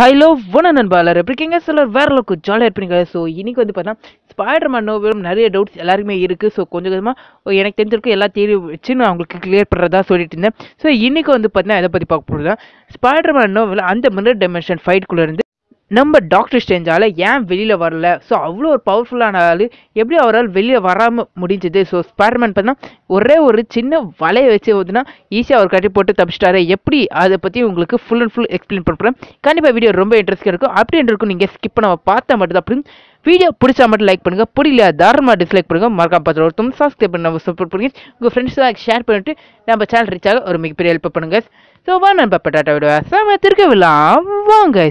hello வண நண்பா எல்லாரும் எப்படி இருக்கீங்க சிலர் வேற அளவுக்கு ஜாலியாக இருப்பீங்க ஸோ இன்னைக்கு வந்து பார்த்தீங்கன்னா ஸ்பைடர் மேன் நோவிலும் நிறைய டவுட்ஸ் எல்லாருமே இருக்குது ஸோ கொஞ்சம் கொஞ்சமாக எனக்கு தெரிஞ்சிருக்க எல்லா தேடி வச்சு நான் உங்களுக்கு கிளியர் பண்ணுறதா சொல்லிட்டு இருந்தேன் ஸோ இன்னைக்கு வந்து பார்த்தீங்கன்னா எதை பற்றி பார்க்க போகிறதா ஸ்பைடர் மேன் நோவில் அந்த மிரர் டைமென்ஷன் ஃபைட்குள்ளே இருந்து நம்ம டாக்டர் ஸ்டேஞ்சால் ஏன் வெளியில் வரல ஸோ அவ்வளோ ஒரு பவர்ஃபுல்லான ஆள் எப்படி அவரால் வெளியில் வராமல் முடிஞ்சது ஸோ ஸ்பைடர்மேன் பார்த்தீங்கன்னா ஒரே ஒரு சின்ன வலையை வச்சு வந்துன்னா ஈஸியாக அவர் கட்டி போட்டு தப்பிச்சிட்டாரு எப்படி அதை பற்றி உங்களுக்கு ஃபுல் அண்ட் ஃபுல் எக்ஸ்பிளைன் பண்ணுறேன் கண்டிப்பாக வீடியோ ரொம்ப இன்ட்ரெஸ்டாக இருக்கும் அப்படின்னு இருக்கும் நீங்கள் ஸ்கிப் பண்ண பார்த்தா மட்டும் அப்படின்னு வீடியோ பிடிச்சா மட்டும் லைக் பண்ணுங்க பிடிக்கல தாராளமாக டிஸ்லைக் பண்ணுங்க மறக்காம பார்த்து ஒருத்தம் சப்ஸ்கிரைப் பண்ணி நம்ம சப்போர்ட் பண்ணுங்க உங்கள் ஃப்ரெண்ட்ஸ்லாம் ஷேர் பண்ணிட்டு நம்ம சேனல் ரீச் ஆக ஒரு மிகப்பெரிய ஹெல்ப் பண்ணுங்க ஸோ வா நண்பா பட்டாட்டா விடுவா சாம திருக்கவில்லாம் வாங்க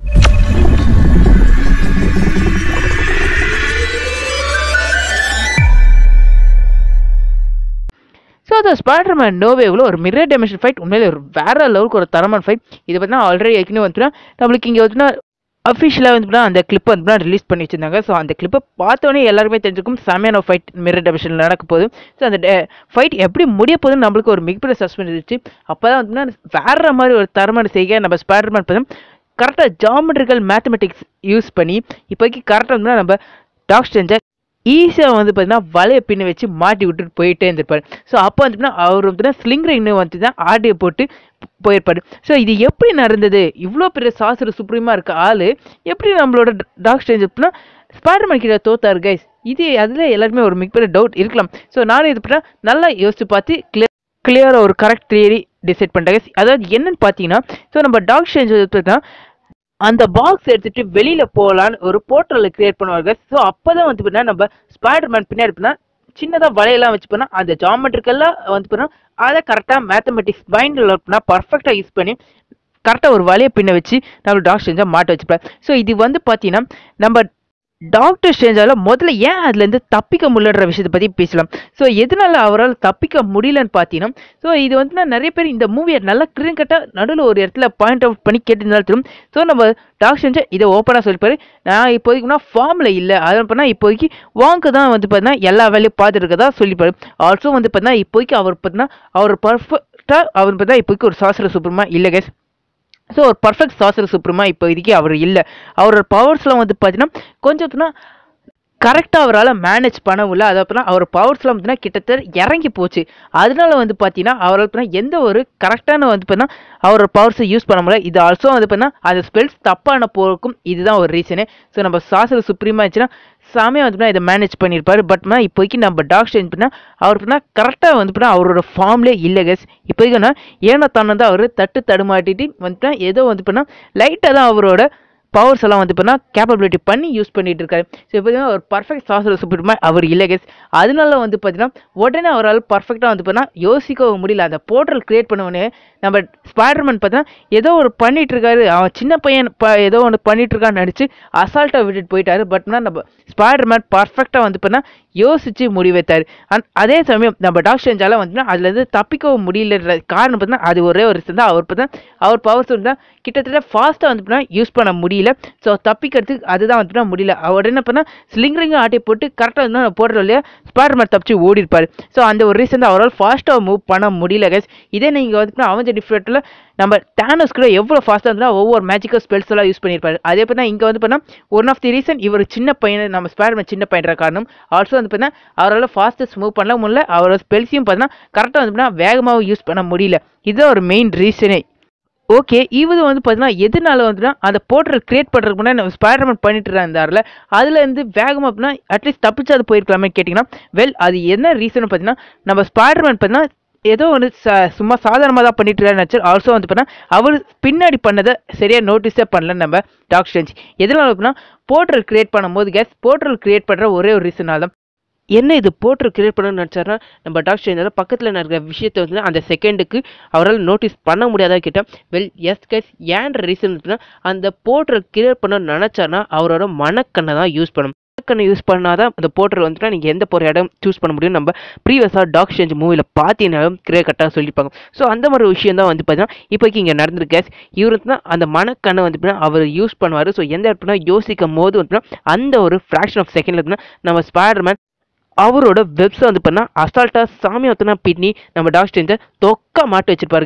ஸோ அந்த ஸ்பைடர்மேன் நோவேவில் ஒரு மிரர் டைமென்ஷன் ஃபைட் உண்மையிலே ஒரு வேற லெவலுக்கு ஒரு தரமான ஃபைட் இதை பார்த்தீங்கன்னா ஆல்ரெடி ஏற்கனவே வந்துட்டுனா நம்மளுக்கு இங்கே வந்துட்டுனா அஃபிஷியலாக வந்துட்டுனா அந்த கிளிப்பை வந்துட்டுனா ரிலீஸ் பண்ணி வச்சிருந்தாங்க ஸோ அந்த கிளிப்பை பார்த்தோன்னே எல்லாருமே தெரிஞ்சிருக்கும் செமையான ஃபைட் மிரர் டைமென்ஷனில் நடக்க போகுது ஸோ அந்த ஃபைட் எப்படி முடிய போகுதுன்னு நம்மளுக்கு ஒரு மிகப்பெரிய சஸ்பென்ஸ் இருந்துச்சு அப்போ தான் வந்துட்டுனா வேற மாதிரி ஒரு தரமான செய்கை நம்ம ஸ்பைடர்மேன் பார்த்தோம் கரெக்டாக ஜாமெட்ரிக்கல் மேத்தமெட்டிக்ஸ் யூஸ் பண்ணி இப்போக்கி கரெக்டாக வந்து நம்ம டாக் ஸ்டேஞ்சர் ஈஸியாக வந்து பார்த்தீங்கன்னா வலையை பின்ன வச்சு மாட்டி விட்டுட்டு போயிட்டே இருந்திருப்பார் ஸோ அப்போ வந்துட்டுனா அவர் வந்துன்னா ஸ்லிங் இன்னும் வந்து தான் ஆடியை போட்டு போயிருப்பார் ஸோ இது எப்படி நடந்தது இவ்வளோ பெரிய சாஸ்திர சுப்ரீமாக இருக்க ஆள் எப்படி நம்மளோட டாக் ஸ்டேஞ்ச் அப்படின்னா ஸ்பைடர்மேன் கிட்ட தோத்தாரு கைஸ் இது அதில் எல்லாருமே ஒரு மிகப்பெரிய டவுட் இருக்கலாம் ஸோ நானும் இது பண்ணால் நல்லா யோசிச்சு பார்த்து கிளியர் கிளியராக ஒரு கரெக்ட் தியரி டிசைட் பண்ணிட்டாங்க அதாவது என்னன்னு பார்த்தீங்கன்னா ஸோ நம்ம டாக் ஸ்டேஞ்ச் பார்த்தீங்கன்னா அந்த பாக்ஸ் எடுத்துட்டு வெளியில போகலான்னு ஒரு போர்ட்டலை கிரியேட் பண்ணுவாங்க ஸோ அப்பதான் வந்து பார்த்தீங்கன்னா நம்ம ஸ்பைடர்மேன் பின்னாடி பண்ணா சின்னதா வலையெல்லாம் வச்சு பண்ணா அந்த ஜாமெட்ரிக்கெல்லாம் வந்து பண்ணா அதை கரெக்டாக மேத்தமெட்டிக்ஸ் மைண்டில் பண்ணா பர்ஃபெக்டாக யூஸ் பண்ணி கரெக்டாக ஒரு வலையை பின்ன வச்சு நம்ம டாக்டர் செஞ்சால் மாட்ட வச்சுப்பேன் ஸோ இது வந்து பார்த்தீங்கன்னா நம்ம டாக்டர் ஸ்ட்ரேஞ்சால முதல்ல ஏன் அதுலேருந்து தப்பிக்க முடியலன்ற விஷயத்தை பற்றி பேசலாம் ஸோ எதனால அவரால் தப்பிக்க முடியலன்னு பார்த்தீங்கன்னா ஸோ இது வந்து நிறைய பேர் இந்த மூவியை நல்லா கிளீன் கட்டாக நடுவில் ஒரு இடத்துல பாயிண்ட் அவுட் பண்ணி கேட்டிருந்தாலும் தெரியும் ஸோ நம்ம டாக்டர் ஸ்ட்ரேஞ்சா இதை ஓப்பனாக சொல்லிப்பாரு நான் இப்போதைக்குனா ஃபார்மில் இல்லை அதை பண்ணால் இப்போதைக்கு வாங்க தான் வந்து பார்த்தீங்கன்னா எல்லா வேலையும் பார்த்துருக்கதா சொல்லிப்பாரு ஆல்சோ வந்து பார்த்தீங்கன்னா இப்போதைக்கு அவர் பார்த்தீங்கன்னா அவர் பர்ஃபெக்டாக அவர் பார்த்தா இப்போதைக்கு ஒரு சாஸ்திர சூப்பரமாக இல்லை கேஸ் ஸோ ஒரு பர்ஃபெக்ட் சாசர் சுப்ரமா இப்போ இதுக்கே அவர் இல்லை அவரோட பவர்ஸ்லாம் வந்து பார்த்தீங்கன்னா கொஞ்சம்னா கரெக்டாக அவரால் மேனேஜ் பண்ண முடியல அதை அப்புறம் அவர் பவர்ஸ்லாம் பார்த்தீங்கன்னா கிட்டத்தட்ட இறங்கி போச்சு அதனால வந்து பார்த்தீங்கன்னா அவரால் பார்த்தீங்கன்னா எந்த ஒரு கரெக்டான வந்து பார்த்தீங்கன்னா அவரோட பவர்ஸை யூஸ் பண்ண முடியல இது ஆல்சோ வந்து பார்த்தீங்கன்னா அந்த ஸ்பெல்ஸ் தப்பான போருக்கும் இதுதான் ஒரு ரீசனு ஸோ நம்ம சாசர் சுப்ரீமா இருந்துச்சுன்னா சாமியாக வந்து இதை மேனேஜ் பண்ணியிருப்பாரு பட் இப்போதைக்கு நம்ம டாக் சேஞ்ச் பண்ணால் அவர் பண்ணால் கரெக்டாக வந்து பண்ணால் அவரோட ஃபார்ம்லேயே இல்லை கஸ் இப்போதைக்குன்னா ஏனோ தானே தான் அவர் தட்டு தடுமாட்டிட்டு வந்துட்டா ஏதோ வந்து பண்ணால் லைட்டாக தான் அவரோட பவர்ஸ் எல்லாம் வந்து பார்த்தீங்கன்னா கேப்பபிலிட்டி பண்ணி யூஸ் பண்ணிட்டு இருக்காரு ஸோ இப்போ ஒரு பர்ஃபெக்ட் சாசர் சூப்பர்மா அவர் இல்லை கெஸ் அதனால வந்து பார்த்தீங்கன்னா உடனே அவரால் பர்ஃபெக்டாக வந்து பார்த்தீங்கன்னா யோசிக்கவும் முடியல அந்த போர்ட்டல் கிரியேட் பண்ணவொடனே நம்ம ஸ்பைடர்மேன் பார்த்தீங்கன்னா ஏதோ ஒரு பண்ணிட்டு இருக்காரு அவன் சின்ன பையன் ப ஏதோ ஒன்று பண்ணிட்டு இருக்கான்னு நடிச்சு அசால்ட்டாக விட்டுட்டு போயிட்டாரு பட்னா நம்ம ஸ்பைடர்மேன் பர்ஃபெக்டாக வந்து பார்த்தீங்கன்னா யோசிச்சு முடிவெத்தார் அண்ட் அதே சமயம் நம்ம டாக்டர் செஞ்சாலும் வந்துன்னா அதுலேருந்து தப்பிக்கவும் முடியலன்ற காரணம் பார்த்தீங்கன்னா அது ஒரே ஒரு தான் அவர் பார்த்தா அவர் பவர்ஸ் வந்து கிட்டத்தட்ட ஃபாஸ்ட்டாக வந்து பார்த்தீங்கன்னா யூஸ் பண்ண முடியல ஸோ தப்பிக்கிறதுக்கு அதுதான் வந்துட்டு முடியல அவர் என்ன பண்ணால் ஸ்லிங்கரிங்க ஆட்டி போட்டு கரெக்டாக வந்து போடுற இல்லையா ஸ்பைடர்மேன் தப்பிச்சு ஓடி இருப்பார் ஸோ அந்த ஒரு ரீசன் தான் அவரால் ஃபாஸ்ட்டாக மூவ் பண்ண முடியல கைஸ் இதே நீங்கள் வந்து அவன் டிஃப்ரெண்ட்டில் நம்ம டேனஸ் கூட எவ்வளோ ஃபாஸ்ட்டாக இருந்தால் ஒவ்வொரு மேஜிக்கல் ஸ்பெல்ஸ் எல்லாம் யூஸ் பண்ணியிருப்பாரு அதே பார்த்தா இங்கே வந்து பண்ணால் ஒன் ஆஃப் தி ரீசன் இவர் சின்ன பையன் நம்ம ஸ்பைடர்மேன் சின்ன பையன்ற காரணம் ஆல்சோ வந்து பார்த்தா அவரால் ஃபாஸ்டஸ்ட் மூவ் பண்ண முடியல அவரோட ஸ்பெல்ஸையும் பார்த்தீங்கன்னா கரெக்டாக வந்து பார்த்தா வேகமாக யூஸ் பண்ண முடியல இதுதான் ஒரு மெயின் ரீசனே ஓகே இது வந்து பார்த்தீங்கன்னா எதனால வந்துன்னா அந்த போர்ட்டல் கிரியேட் பண்ணுறதுக்கு முன்னாடி நம்ம ஸ்பைடர்மேன் பண்ணிட்டு இருந்தார்ல அதில் இருந்து வேகமாக அப்படின்னா அட்லீஸ்ட் தப்பிச்சு அது போயிருக்கலாமே கேட்டிங்கன்னா வெல் அது என்ன ரீசன் பார்த்தீங்கன்னா நம்ம ஸ்பைடர்மேன் பார்த்தீங்கன்னா ஏதோ ஒன்று ச சும்மா சாதாரணமாக தான் பண்ணிட்டு இருக்காரு ஆல்சோ வந்து பார்த்தா அவர் பின்னாடி பண்ணதை சரியாக நோட்டீஸே பண்ணல நம்ம டாக் ஸ்டேஞ்ச் எதனால அப்படின்னா போர்ட்டல் கிரியேட் பண்ணும்போது கேஸ் போர்ட்டல் கிரியேட் பண்ணுற ஒரே ஒரு ரீசனால தான் என்ன இது போர்ட்டல் கிரியேட் பண்ணணும்னு நினச்சாருன்னா நம்ம டாக்டர் ஸ்ட்ரேஞ்சர் பக்கத்தில் நடக்கிற விஷயத்தை வந்து அந்த செகண்டுக்கு அவரால் நோட்டீஸ் பண்ண முடியாதா கேட்டால் வெல் எஸ் கைஸ் ஏன்ற ரீசன் அந்த போர்ட்டல் கிரியேட் பண்ணணும்னு நினச்சாருன்னா அவரோட மனக்கண்ணை தான் யூஸ் பண்ணணும் மனக்கண்ணை யூஸ் பண்ணாதான் அந்த போர்ட்டல் வந்துட்டா நீங்கள் எந்த போகிற இடம் சூஸ் பண்ண முடியும் நம்ம ப்ரீவியஸாக டாக் ஸ்டேஞ்ச் மூவியில் பார்த்தீங்கன்னாலும் கிரியேட் கரெக்டாக சொல்லியிருப்பாங்க ஸோ அந்த மாதிரி விஷயம் தான் வந்து பார்த்தீங்கன்னா இப்போக்கி இங்கே நடந்திருக்கு கேஸ் இவர் தான் அந்த மனக்கண்ணை வந்து அவர் யூஸ் பண்ணுவார் ஸோ எந்த இடத்துல யோசிக்கும் போது வந்து அந்த ஒரு ஃப்ராக்ஷன் ஆஃப் செகண்டில் நம்ம ஸ்பைடர்மேன் அவரோட வெப்ஸை வந்து பண்ணால் அசால்ட்டாக சாமி ஒத்தனா பின்னி நம்ம டாக்டர் தொக்கா மாட்டு வச்சிருப்பாருங்க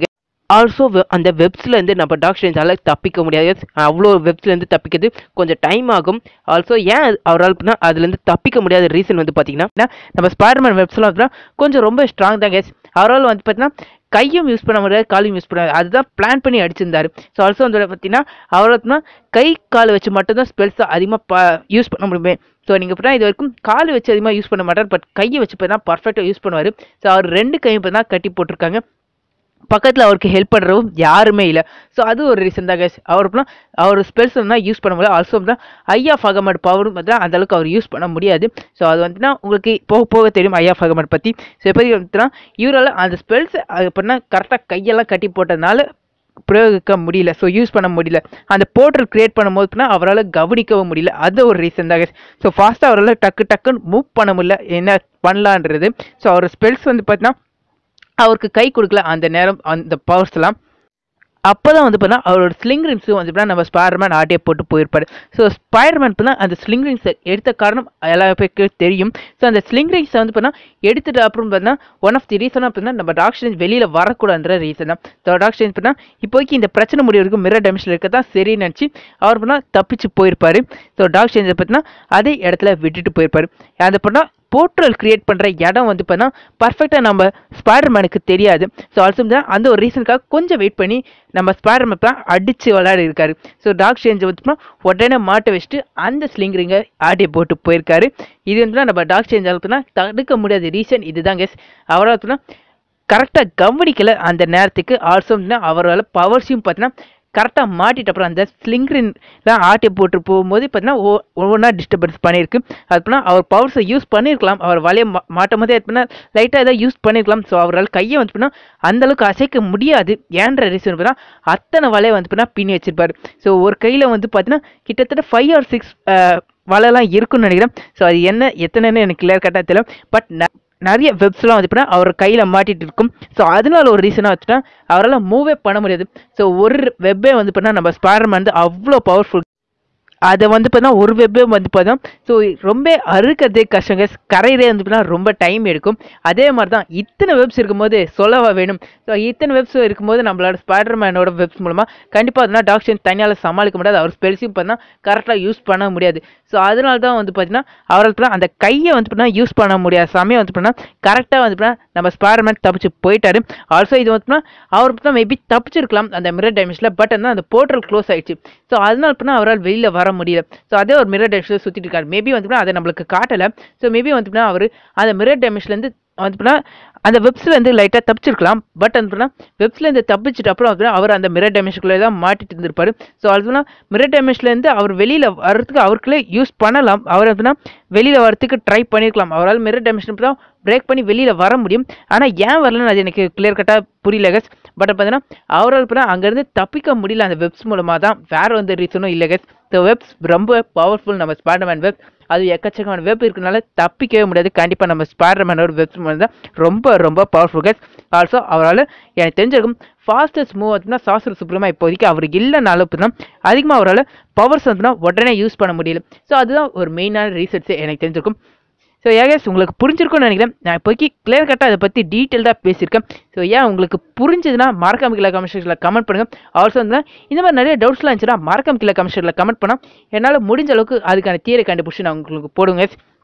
ஆல்சோ அந்த வெப்ஸ்லேருந்து நம்ம டாக்டர்ஸால் தப்பிக்க முடியாது அவ்வளோ வெப்ஸ்லேருந்து தப்பிக்கிறது கொஞ்சம் டைம் ஆகும் ஆல்சோ ஏன் அவரால் அப்படின்னா அதுலேருந்து தப்பிக்க முடியாத ரீசன் வந்து பார்த்தீங்கன்னா நம்ம ஸ்பைடர்மேன் வெப்ஸ்லாம் அப்படின்னா கொஞ்சம் ரொம்ப ஸ்ட்ராங் தான் கேஸ் அவரால் வந்து பார்த்தீங்கன்னா கையும் யூஸ் பண்ண முடியாது காலையும் யூஸ் பண்ண முடியாது அதுதான் பிளான் பண்ணி அடிச்சிருந்தாரு ஸோ ஆல்சோ வந்து பார்த்தீங்கன்னா அவர் வந்து கை கால் வச்சு மட்டும்தான் ஸ்பெல்ஸ் அதிகமாக யூஸ் பண்ண முடியுமே ஸோ நீங்கள் இப்போ இது வரைக்கும் கால் வச்சு அதிகமாக யூஸ் பண்ண மாட்டார் பட் கையை வச்சு பார்த்தா பர்ஃபெக்டாக யூஸ் பண்ணுவார் ஸோ அவர் ரெண்டு கையும் இப்போ தான் கட்டி போட்டிருக்காங்க பக்கத்தில் அவருக்கு ஹெல்ப் பண்ணுறவும் யாருமே இல்லை ஸோ அது ஒரு ரீசன் தான் கேஸ் அவர் அப்படின்னா அவர் ஸ்பெல்ஸ் தான் யூஸ் பண்ண முடியல ஆல்சோ தான் ஐயா ஃபகமட் பவரும் பார்த்தா அந்த அளவுக்கு அவர் யூஸ் பண்ண முடியாது ஸோ அது வந்துன்னா உங்களுக்கு போக போக தெரியும் ஐயா ஃபகமட் பற்றி ஸோ எப்படி வந்துன்னா இவரால் அந்த ஸ்பெல்ஸ் அது அப்படின்னா கரெக்டாக கையெல்லாம் கட்டி போட்டதுனால பிரயோகிக்க முடியல ஸோ யூஸ் பண்ண முடியல அந்த போர்ட்டல் கிரியேட் பண்ணும்போது அவரால் கவனிக்கவும் முடியல அது ஒரு ரீசன் தான் ஸோ ஃபாஸ்ட்டாக அவரால் டக்கு டக்குன்னு மூவ் பண்ண முடியல என்ன பண்ணலான்றது ஸோ அவர் ஸ்பெல்ஸ் வந்து பார்த்தீங்கன்னா அவருக்கு கை கொடுக்கல அந்த நேரம் அந்த பவர்ஸ்லாம் அப்போ தான் வந்து பார்த்தீங்கன்னா அவரோட ஸ்லிங் ரிங்ஸும் வந்து பார்த்தீங்கன்னா நம்ம ஸ்பைடர்மேன் ஆட்டியை போட்டு போயிருப்பார் ஸோ ஸ்பைடர்மேன் பார்த்தா அந்த ஸ்லிங் ரிங்ஸை எடுத்த காரணம் எல்லா பேருக்கு தெரியும் ஸோ அந்த ஸ்லிங் ரிங்ஸை வந்து பார்த்தீங்கன்னா எடுத்துட்டு அப்புறம் பார்த்தீங்கன்னா ஒன் ஆஃப் தி ரீசன் அப்படின்னா நம்ம டாக்டர் வெளியில் வரக்கூடாதுன்ற ரீசன் தான் ஸோ டாக்டர் பார்த்தீங்கன்னா இப்போதைக்கு இந்த பிரச்சனை முடிவதற்கு மிரர் டெமிஷனில் இருக்க தான் சரின்னு நினச்சி அவர் பண்ணால் தப்பிச்சு போயிருப்பார் ஸோ டாக்டர் பார்த்தீங்கன்னா அதே இடத்துல விட்டுட்டு போயிருப்பார் அந்த பண்ணால் போர்ட்டல் கிரியேட் பண்ணுற இடம் வந்து பார்த்தீங்கன்னா பர்ஃபெக்டாக நம்ம ஸ்பைடர்மேனுக்கு தெரியாது ஸோ ஆல்சோ தான் அந்த ஒரு ரீசனுக்காக கொஞ்சம் வெயிட் பண்ணி நம்ம ஸ்பைடர்மேன் தான் அடித்து விளையாடி இருக்காரு ஸோ டாக் சேஞ்ச் வந்து உடனே மாட்ட வச்சுட்டு அந்த ஸ்லிங்கரிங்கை ஆடியை போட்டு போயிருக்காரு இது வந்து நம்ம டாக் சேஞ்ச் ஆகுதுன்னா தடுக்க முடியாத ரீசன் இதுதான் கெஸ் அவரால் கரெக்டாக கவனிக்கல அந்த நேரத்துக்கு ஆல்சோ அவரால் பவர்ஸையும் பார்த்தீங்கன்னா கரெக்டாக மாட்டிட்டு அப்புறம் அந்த ஸ்லிங்க்ரின்லாம் ஆட்டி போட்டு போகும்போது பார்த்தீங்கன்னா ஒவ்வொன்றா டிஸ்டர்பன்ஸ் பண்ணியிருக்கு அது பண்ணால் அவர் பவர்ஸை யூஸ் பண்ணியிருக்கலாம் அவர் வலையை மா மாட்டும் போதே பண்ணால் லைட்டாக ஏதாவது யூஸ் பண்ணியிருக்கலாம் ஸோ அவரால் கையை வந்து பண்ணால் அந்தளவுக்கு அசைக்க முடியாது ஏன்ற ரீசன் பார்த்தா அத்தனை வலையை வந்து பண்ணால் பின்னி வச்சிருப்பாரு ஸோ ஒரு கையில் வந்து பார்த்தீங்கன்னா கிட்டத்தட்ட ஃபைவ் ஆர் சிக்ஸ் வலைலாம் இருக்குன்னு நினைக்கிறேன் ஸோ அது என்ன எத்தனைன்னு எனக்கு கிளியர் கட்டாக தெரியல பட் நிறைய வெப்ஸ்லாம் வந்து பார்த்தீங்கன்னா அவர் கையில் மாட்டிட்டு இருக்கும் ஸோ அதனால ஒரு ரீசனாக வச்சுட்டா அவரால் மூவே பண்ண முடியாது ஸோ ஒரு வெப்பே வந்து பார்த்தீங்கன்னா நம்ம ஸ்பைடர்மேன் வந்து அவ்வளோ பவர்ஃபுல் அதை வந்து பார்த்தா ஒரு வெப்பே வந்து பார்த்தா ஸோ ரொம்ப அறுக்கிறதே கஷ்டங்க கரையிலே வந்து பார்த்தா ரொம்ப டைம் எடுக்கும் அதே மாதிரி தான் இத்தனை வெப்ஸ் இருக்கும்போது சொல்லவா வேணும் ஸோ இத்தனை வெப்ஸ் இருக்கும்போது நம்மளோட ஸ்பைடர்மேனோட வெப்ஸ் மூலமாக கண்டிப்பாக அதனால் டாக்டர் தனியால் சமாளிக்க முடியாது அவர் ஸ்பெல்ஸையும் பார்த்தா கரெக்டாக யூஸ் பண்ண முடியாது ஸோ அதனால தான் வந்து பார்த்தீங்கன்னா அவரால் பார்த்தா அந்த கையை வந்து பார்த்தா யூஸ் பண்ண முடியாத சமயம் வந்து பார்த்தா கரெக்டாக வந்து பார்த்தா நம்ம ஸ்பைடர்மேன் தப்பிச்சு போயிட்டாரு ஆல்சோ இது வந்து பார்த்தா அவர் பார்த்தா மேபி தப்பிச்சிருக்கலாம் அந்த மிரர் டைமென்ஷனில் பட் வந்து அந்த போர்ட்டல் க்ளோஸ் ஆயிடுச்சு ஸோ அதனால பார்த்தா அவரால் வெளியில் வர முடியல ஸோ அதே ஒரு மிரர் டைமென்ஷனில் சுற்றிட்டு இருக்காரு மேபி வந்து அதை நம்மளுக்கு காட்டலை ஸோ மேபி வந்து அவர் அந்த மிரர் டைமென்ஷன்லேருந்து வந்து அந்த வெப்ஸ்லேருந்து லைட்டாக தப்பிச்சிருக்கலாம் பட் வந்து வெப்ஸ்லேருந்து தப்பிச்சிட்டு அப்புறம் வந்து அவர் அந்த மிரர் டைமென்ஷனுக்குள்ளே தான் மாட்டிட்டு இருந்திருப்பாரு ஸோ அதுனா மிரர் டைமென்ஷன்லேருந்து அவர் வெளியில் வர்றதுக்கு அவருக்குள்ளே யூஸ் பண்ணலாம் அவர் வந்துன்னா வெளியில் வரத்துக்கு ட்ரை பண்ணியிருக்கலாம் அவரால் மிரர் டைமென்ஷன் தான் பிரேக் பண்ணி வெளியில் வர முடியும் ஆனால் ஏன் வரலன்னு அது எனக்கு கிளியர் கட்டாக புரியல கஸ் பட் பார்த்தீங்கன்னா அவரால் இப்போ அங்கேருந்து தப்பிக்க முடியல அந்த வெப்ஸ் மூலமாக தான் வேறு எந்த ரீசனும் இல்லை கஸ் ஸோ வெப்ஸ் ரொம்ப பவர்ஃபுல் நம்ம ஸ்பைடர்மேன் வெப் அது எக்கச்சக்கமான வெப் இருக்கனால தப்பிக்கவே முடியாது கண்டிப்பாக நம்ம ஸ்பைடர்மேனோட வெப்ஸ் மூலம் தான் ரொம்ப ரொம்ப பவர்ஃபுல் கஸ் ஆல்சோ அவரால் எனக்கு தெரிஞ்சிருக்கும் ஃபாஸ்டஸ்ட் மூவ் அப்படின்னா சாஸ்திர சுப்ரமா இப்போதைக்கு அவர் இல்லைனாலும் தான் அதிகமாக அவரால் பவர்ஸ் வந்துன்னா உடனே யூஸ் பண்ண முடியல ஸோ அதுதான் ஒரு மெயினான ரீசர்ச்சே எனக்கு தெரிஞ்சிருக்கும் ஸோ ஏகேஸ் உங்களுக்கு புரிஞ்சிருக்கும்னு நினைக்கிறேன் நான் இப்போக்கி கிளியர் கட்டாக அதை பற்றி டீட்டெயில்டாக பேசியிருக்கேன் ஸோ ஏன் உங்களுக்கு புரிஞ்சதுன்னா மறக்காம கீழே கமெண்ட் செக்ஷனில் கமெண்ட் பண்ணுங்கள் ஆல்சோ வந்து இந்த மாதிரி நிறைய டவுட்ஸ்லாம் இருந்துச்சுன்னா மறக்காம கீழே கமெண்ட் செக்ஷனில் கமெண்ட் பண்ணால் என்னால் முடிஞ்ச அளவுக்கு அதுக்கான தியரை கண்டுபிடிச்சி நான் உங்களுக்கு போடுங்க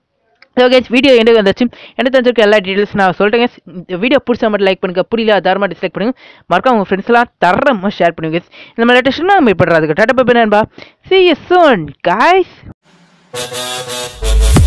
ஸோ கேஸ் வீடியோ எங்கே வந்துச்சு என்ன தெரிஞ்சிருக்க எல்லா டீட்டெயில்ஸ் நான் சொல்லிட்டேங்க இந்த வீடியோ பிடிச்ச மட்டும் லைக் பண்ணுங்க புரியல தாரமாக டிஸ்லைக் பண்ணுங்க மறக்காம உங்கள் ஃப்ரெண்ட்ஸ்லாம் தரமாக ஷேர் பண்ணுங்க இந்த மாதிரி லேட்டஸ்ட் நம்ம இப்போ அதுக்கு டாட்டா பேப்பர் நண்பா சி எஸ் சோன் காய்ஸ்